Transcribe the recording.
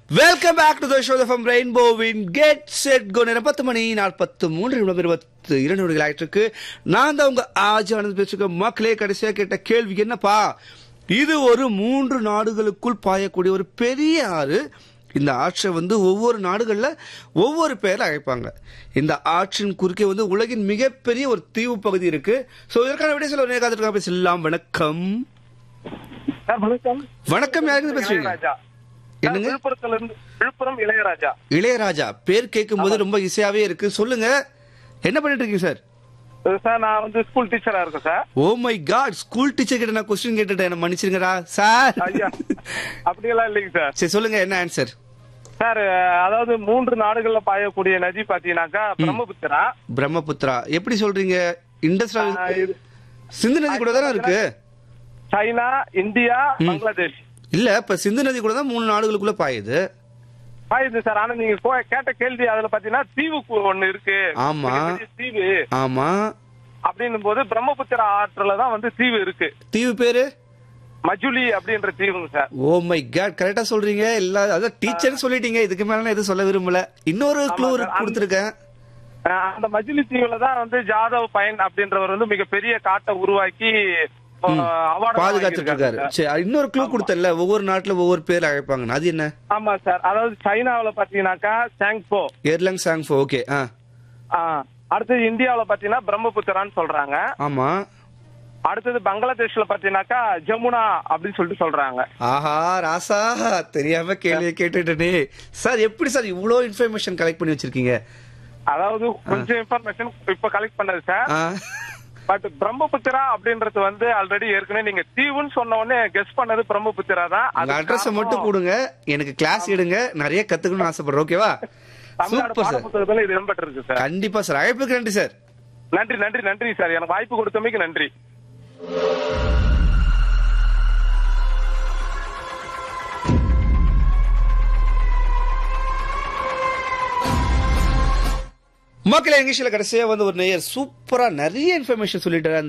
Welcome back to the show from ரெயின்போவின் get set go நேரம் பத்து மணி நாற்பத்து மூன்று நிமிடம் இருபத்து இரண்டு நிமிடங்கள் ஆயிட்டு இருக்கு நான் தான் உங்க ஆஜ் ஆனந்த் பேசுக மக்களே கடைசியா கேட்ட கேள்வி என்னப்பா இது ஒரு மூன்று நாடுகளுக்குள் பாயக்கூடிய ஒரு பெரிய ஆறு இந்த ஆற்றை வந்து ஒவ்வொரு நாடுகள்ல ஒவ்வொரு பேர்ல அழைப்பாங்க இந்த ஆற்றின் குறுக்கே வந்து உலகின் மிகப்பெரிய ஒரு தீவு பகுதி இருக்கு சோ இதற்கான விடை சொல்ல நேகாத்திற்காக பேசலாம் வணக்கம் சார் வணக்கம் வணக்கம் யாருக்கு பேசுறீங்க இளையராஜா என்னங்க? சார், விழுப்புரத்துல இருந்து விழுப்புரம் இளையராஜா இளையராஜா பேர் கேட்கும்போது ரொம்ப இசையாவே இருக்கு சொல்லுங்க என்ன பண்ணிட்டு இருக்கீங்க சார் இது சார் நான் வந்து ஸ்கூல் டீச்சரா இருக்கேன் sir oh my god school teacher கிட்ட நான் கொஸ்டின் கேட்டுட்டேன் என்ன மன்னிச்சிருங்கடா சார் ஐயா அப்படியெல்லாம் இல்லைங்க சார் சரி சொல்லுங்க என்ன ஆன்சர் சார் அதாவது மூன்று நாடுகள்ல பாயக்கூடிய நதி பாத்தீங்கன்னாக்கா பிரம்மபுத்திரா பிரம்மபுத்திரா எப்படி சொல்றீங்க இண்டஸ்ட்ரியல் ஆ, இது சிந்து நதி கூட தானே இருக்கு சைனா இந்தியா பங்களாதேஷ் இல்ல இப்ப சிந்து நதி கூட தான் மூணு நாடுகளுக்குள்ள பாயுது பாயுது சார் ஆனா நீங்க கோ- கேட்ட கேள்வி அதுல பாத்தீங்கன்னா தீவு கு- ஒண்ணு இருக்கு ஆமா. மிகப்பெரிய தீவு ஆமா அப்படின்னும் போது பிரம்மபுத்திரா ஆற்றுல தான் வந்து தீவு இருக்கு தீவு பேரு மஜுலி அப்படின்ற தீவுங்க சார் ஓ மை காட் கரெக்டா சொல்றீங்க எல்லா அதான் டீச்சர் சொல்லிட்டீங்க இதுக்கு மேல நான் எதுவும் சொல்ல விரும்பல இன்னொரு க்ளூ sir. கொடுத்துருக்கேன் அஹ் அந்த மஜிலி தீவுல தான் வந்து ஜாதவ் பயன் அப்படின்றவர் வந்து மிகப்பெரிய காட்டை உருவாக்கி அவார்டு பாதுகாத்துட்டு இருக்காரு சரி இன்னொரு க்ளூ கொடுத்தல ஒவ்வொரு நாட்டுல ஒவ்வொரு பேர் அழைப்பாங்க அது என்ன ஆமா சார் அதாவது சைனாவுல பாத்தீங்கன்னாக்கா சாங்போ எர்லங் சாங்ஃபோ ஓகே ஆ ஆஹ் அடுத்தது இந்தியாவுல பாத்தீங்கன்னா பிரம்மபுத்திரான்னு சொல்றாங்க ஆமா அடுத்தது பங்களாதேஷ்ல பாத்தீங்கன்னாக்கா ஜமுனா அப்படின்னு சொல்லிட்டு சொல்றாங்க ஆஹா ராசா தெரியாம கேள்வி கேட்டுட்டனே சார் எப்படி சார் இவ்வளோ இன்ஃபர்மேஷன் கலெக்ட் பண்ணி வச்சிருக்கீங்க அதாவது கொஞ்சம் இன்ஃபர்மேஷன் இப்ப கலெக்ட் பண்ணது சார் ஆ, பட் பிரம்மபுத்திரா அப்படின்றது வந்து ஆல்ரெடி ஏற்கனவே நீங்க தீவுன்னு சொன்ன உடனே கெஸ் பண்ணது பிரம்மபுத்திரா தான் உங்க அதுக்கு அட்ரஸ் காரணம் மட்டும் கொடுங்க எனக்கு கிளாஸ் எடுங்க நிறைய கத்துக்கணும்னு ஆசைப்படுறேன் ஓகேவா தமிழ்நாடு சூப்பர் சார் பாடப்புத்தகத்துல இது இடம்பெற்றிருக்கு சார் கண்டிப்பா சார் அழைப்புக்கு நன்றி சார் நன்றி நன்றி நன்றி சார் எனக்கு வாய்ப்பு கொடுத்தமைக்கு நன்றி மக்கள் நிகழ்ச்சியில கடைசியா வந்து ஒரு நேயர் சூப்பரா நிறைய இன்ஃபர்மேஷன் சொல்லிட்டு